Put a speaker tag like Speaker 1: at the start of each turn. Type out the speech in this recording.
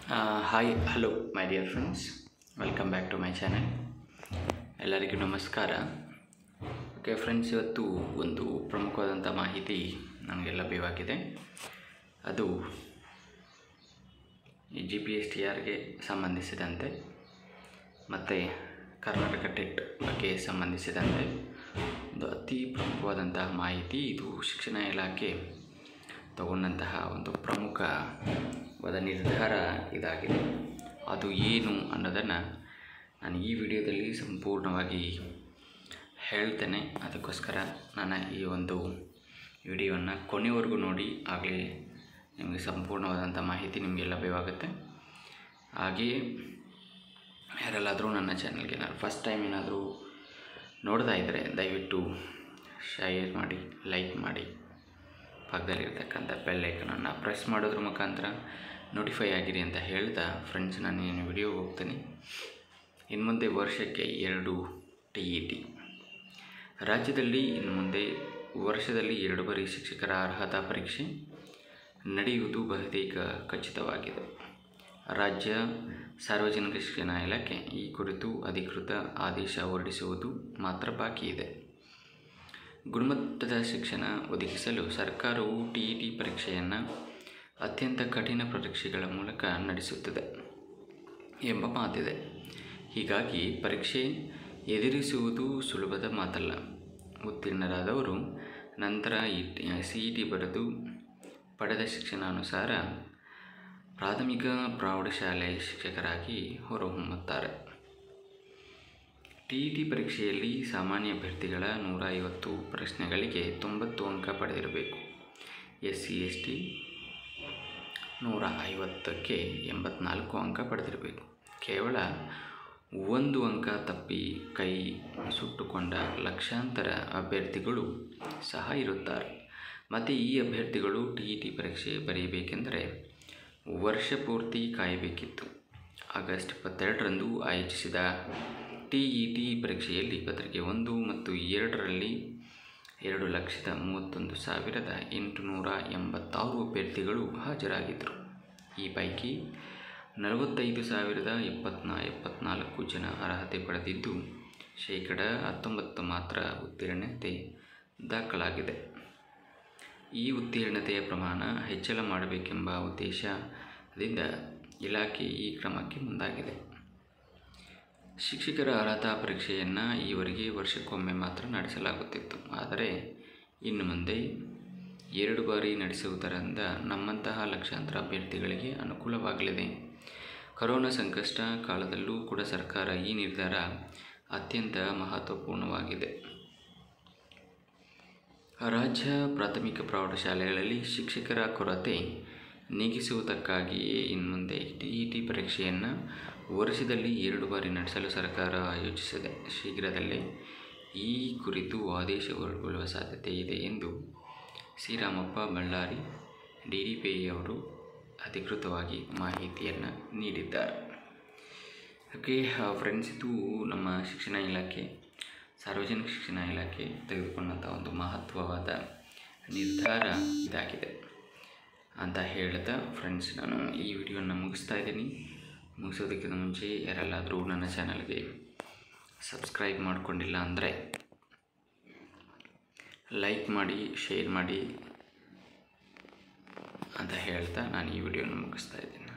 Speaker 1: hi hello my dear friends welcome back to my channel ಎಲ್ಲರಿಗೂ ನಮಸ್ಕಾರ okay friends ಇವತ್ತು ಒಂದು ಪ್ರಮುಖವಾದಂಥ ಮಾಹಿತಿ ನನಗೆ ಲಭ್ಯವಾಗಿದೆ ಅದು ಈ ಜಿ ಪಿ ಎಸ್ ಟಿ ಆರ್ಗೆ ಸಂಬಂಧಿಸಿದಂತೆ ಮತ್ತು ಕರ್ನಾಟಕ ಟೆಟ್ ಬಗ್ಗೆ ಸಂಬಂಧಿಸಿದಂತೆ ಒಂದು ಅತಿ ಪ್ರಮುಖವಾದಂತಹ ಮಾಹಿತಿ ಇದು ಶಿಕ್ಷಣ ಇಲಾಖೆ ತಗೊಂಡಂತಹ ಒಂದು ಪ್ರಮುಖವಾದ ನಿರ್ಧಾರ ಇದಾಗಿದೆ ಅದು ಏನು ಅನ್ನೋದನ್ನು ನಾನು ಈ ವಿಡಿಯೋದಲ್ಲಿ ಸಂಪೂರ್ಣವಾಗಿ ಹೇಳ್ತೇನೆ ಅದಕ್ಕೋಸ್ಕರ ನನ್ನ ಈ ಒಂದು ವಿಡಿಯೋವನ್ನು ಕೊನೆವರೆಗೂ ನೋಡಿ ಆಗಲೇ ನಿಮಗೆ ಸಂಪೂರ್ಣವಾದಂಥ ಮಾಹಿತಿ ನಿಮಗೆ ಲಭ್ಯವಾಗುತ್ತೆ ಹಾಗೆಯೇ ಯಾರೆಲ್ಲಾದರೂ ನನ್ನ ಚಾನಲ್ಗೆ ನಾನು ಫಸ್ಟ್ ಟೈಮ್ ಏನಾದರೂ ನೋಡ್ತಾ ಇದ್ದರೆ ದಯವಿಟ್ಟು ಶೇರ್ ಮಾಡಿ ಲೈಕ್ ಮಾಡಿ ಪಕ್ಕದಲ್ಲಿರ್ತಕ್ಕಂಥ ಬೆಲ್ ಐಕನನ್ನು ಪ್ರೆಸ್ ಮಾಡೋದ್ರ ಮುಖಾಂತರ ನೋಟಿಫೈ ಆಗಿರಿ ಅಂತ ಹೇಳ್ತಾ ಫ್ರೆಂಡ್ಸ್ ನಾನು ಏನು ವಿಡಿಯೋ ಹೋಗ್ತೀನಿ ಇನ್ನು ಮುಂದೆ ವರ್ಷಕ್ಕೆ ಎರಡು ಟಿ ಇ ಟಿ ರಾಜ್ಯದಲ್ಲಿ ಇನ್ನು ಮುಂದೆ ವರ್ಷದಲ್ಲಿ ಎರಡು ಬಾರಿ ಶಿಕ್ಷಕರ ಅರ್ಹತಾ ಪರೀಕ್ಷೆ ನಡೆಯುವುದು ಬಹುತೇಕ ಖಚಿತವಾಗಿದೆ ರಾಜ್ಯ ಸಾರ್ವಜನಿಕ ಶಿಕ್ಷಣ ಇಲಾಖೆ ಈ ಕುರಿತು ಅಧಿಕೃತ ಆದೇಶ ಹೊರಡಿಸುವುದು ಮಾತ್ರ ಬಾಕಿ ಇದೆ ಗುಣಮಟ್ಟದ ಶಿಕ್ಷಣ ಒದಗಿಸಲು ಸರ್ಕಾರವು ಟಿ ಇ ಟಿ ಪರೀಕ್ಷೆಯನ್ನು ಅತ್ಯಂತ ಕಠಿಣ ಪರೀಕ್ಷೆಗಳ ಮೂಲಕ ನಡೆಸುತ್ತದೆ ಎಂಬ ಮಾತಿದೆ ಹೀಗಾಗಿ ಪರೀಕ್ಷೆ ಎದುರಿಸುವುದು ಸುಲಭದ ಮಾತಲ್ಲ ಉತ್ತೀರ್ಣರಾದವರು ನಂತರ ಈ ಸಿ ಇ ಟಿ ಬರೆದು ಪಡೆದ ಶಿಕ್ಷಣಾನುಸಾರ ಪ್ರಾಥಮಿಕ ಪ್ರೌಢಶಾಲೆ ಶಿಕ್ಷಕರಾಗಿ ಹೊರಹೊಮ್ಮುತ್ತಾರೆ ಟಿ ಇ ಟಿ ಪರೀಕ್ಷೆಯಲ್ಲಿ ಸಾಮಾನ್ಯ ಅಭ್ಯರ್ಥಿಗಳ ನೂರ ಐವತ್ತು ಪ್ರಶ್ನೆಗಳಿಗೆ ತೊಂಬತ್ತು ಅಂಕ ಪಡೆದಿರಬೇಕು ಎಸ್ ಸಿ ಎಸ್ ಟಿ ನೂರ ಐವತ್ತಕ್ಕೆ ಎಂಬತ್ನಾಲ್ಕು ಅಂಕ ಪಡೆದಿರಬೇಕು ಕೇವಲ ಒಂದು ಅಂಕ ತಪ್ಪಿ ಕೈ ಸುಟ್ಟುಕೊಂಡ ಲಕ್ಷಾಂತರ ಅಭ್ಯರ್ಥಿಗಳು ಸಹ ಇರುತ್ತಾರೆ ಮತ್ತು ಈ ಅಭ್ಯರ್ಥಿಗಳು ಟಿ ಇ ಟಿ ಪರೀಕ್ಷೆ ಬರೆಯಬೇಕೆಂದರೆ ವರ್ಷ ಪೂರ್ತಿ ಕಾಯಬೇಕಿತ್ತು ಆಗಸ್ಟ್ ಇಪ್ಪತ್ತೆರಡರಂದು ಆಯೋಜಿಸಿದ ಟಿ ಇ ಟಿ ಪರೀಕ್ಷೆಯಲ್ಲಿ ಪತ್ರಿಕೆ ಒಂದು ಮತ್ತು ಎರಡರಲ್ಲಿ ಎರಡು ಲಕ್ಷದ ಮೂವತ್ತೊಂದು ಸಾವಿರದ ಎಂಟುನೂರ ಎಂಬತ್ತಾರು ಅಭ್ಯರ್ಥಿಗಳು ಹಾಜರಾಗಿದ್ದರು ಈ ಪೈಕಿ ನಲವತ್ತೈದು ಸಾವಿರದ ಎಪ್ಪತ್ನಾ ಎಪ್ಪತ್ನಾಲ್ಕು ಜನ ಅರ್ಹತೆ ಪಡೆದಿದ್ದು ಶೇಕಡ ಹತ್ತೊಂಬತ್ತು ಮಾತ್ರ ಉತ್ತೀರ್ಣತೆ ದಾಖಲಾಗಿದೆ ಈ ಉತ್ತೀರ್ಣತೆಯ ಪ್ರಮಾಣ ಹೆಚ್ಚಳ ಮಾಡಬೇಕೆಂಬ ಉದ್ದೇಶದಿಂದ ಇಲಾಖೆ ಈ ಕ್ರಮಕ್ಕೆ ಮುಂದಾಗಿದೆ ಶಿಕ್ಷಕರ ಅರ್ಹತಾ ಪರೀಕ್ಷೆಯನ್ನು ಈವರೆಗೆ ವರ್ಷಕ್ಕೊಮ್ಮೆ ಮಾತ್ರ ನಡೆಸಲಾಗುತ್ತಿತ್ತು ಆದರೆ ಇನ್ನು ಮುಂದೆ ಎರಡು ಬಾರಿ ನಡೆಸುವುದರಿಂದ ನಮ್ಮಂತಹ ಲಕ್ಷಾಂತರ ಅಭ್ಯರ್ಥಿಗಳಿಗೆ ಅನುಕೂಲವಾಗಲಿದೆ ಕೊರೋನಾ ಸಂಕಷ್ಟ ಕಾಲದಲ್ಲೂ ಕೂಡ ಸರ್ಕಾರ ಈ ನಿರ್ಧಾರ ಅತ್ಯಂತ ಮಹತ್ವಪೂರ್ಣವಾಗಿದೆ ರಾಜ್ಯ ಪ್ರಾಥಮಿಕ ಪ್ರೌಢಶಾಲೆಗಳಲ್ಲಿ ಶಿಕ್ಷಕರ ಕೊರತೆ ನೀಗಿಸುವುದಕ್ಕಾಗಿಯೇ ಇನ್ನು ಮುಂದೆ ಟಿ ಇ ಟಿ ಪರೀಕ್ಷೆಯನ್ನು ವರ್ಷದಲ್ಲಿ ಎರಡು ಬಾರಿ ನಡೆಸಲು ಸರ್ಕಾರ ಯೋಚಿಸಿದೆ ಶೀಘ್ರದಲ್ಲೇ ಈ ಕುರಿತು ಆದೇಶ ಹೊರಡಿಕೊಳ್ಳುವ ಸಾಧ್ಯತೆ ಇದೆ ಎಂದು Sriramappa Ballari D D P ಅವರು ಅಧಿಕೃತವಾಗಿ ಮಾಹಿತಿಯನ್ನು ನೀಡಿದ್ದಾರೆ ಓಕೆ ಫ್ರೆಂಡ್ಸ್ ಇದು ನಮ್ಮ ಶಿಕ್ಷಣ ಇಲಾಖೆ ಸಾರ್ವಜನಿಕ ಶಿಕ್ಷಣ ಇಲಾಖೆ ತೆಗೆದುಕೊಂಡಂಥ ಒಂದು ಮಹತ್ವವಾದ ನಿರ್ಧಾರ ಇದಾಗಿದೆ ಅಂತ ಹೇಳ್ತಾ ಫ್ರೆಂಡ್ಸ್ ನಾನು ಈ ವಿಡಿಯೋನ ಮುಗಿಸ್ತಾ ಇದ್ದೀನಿ ಮುಗಿಸೋದಕ್ಕಿಂತ ಮುಂಚೆ ಯಾರೆಲ್ಲಾದರೂ ನನ್ನ ಚಾನಲ್ಗೆ ಸಬ್ಸ್ಕ್ರೈಬ್ ಮಾಡಿಕೊಂಡಿಲ್ಲ ಅಂದರೆ ಲೈಕ್ ಮಾಡಿ ಶೇರ್ ಮಾಡಿ ಅಂತ ಹೇಳ್ತಾ ನಾನು ಈ ವಿಡಿಯೋನ ಮುಗಿಸ್ತಾ ಇದ್ದೀನಿ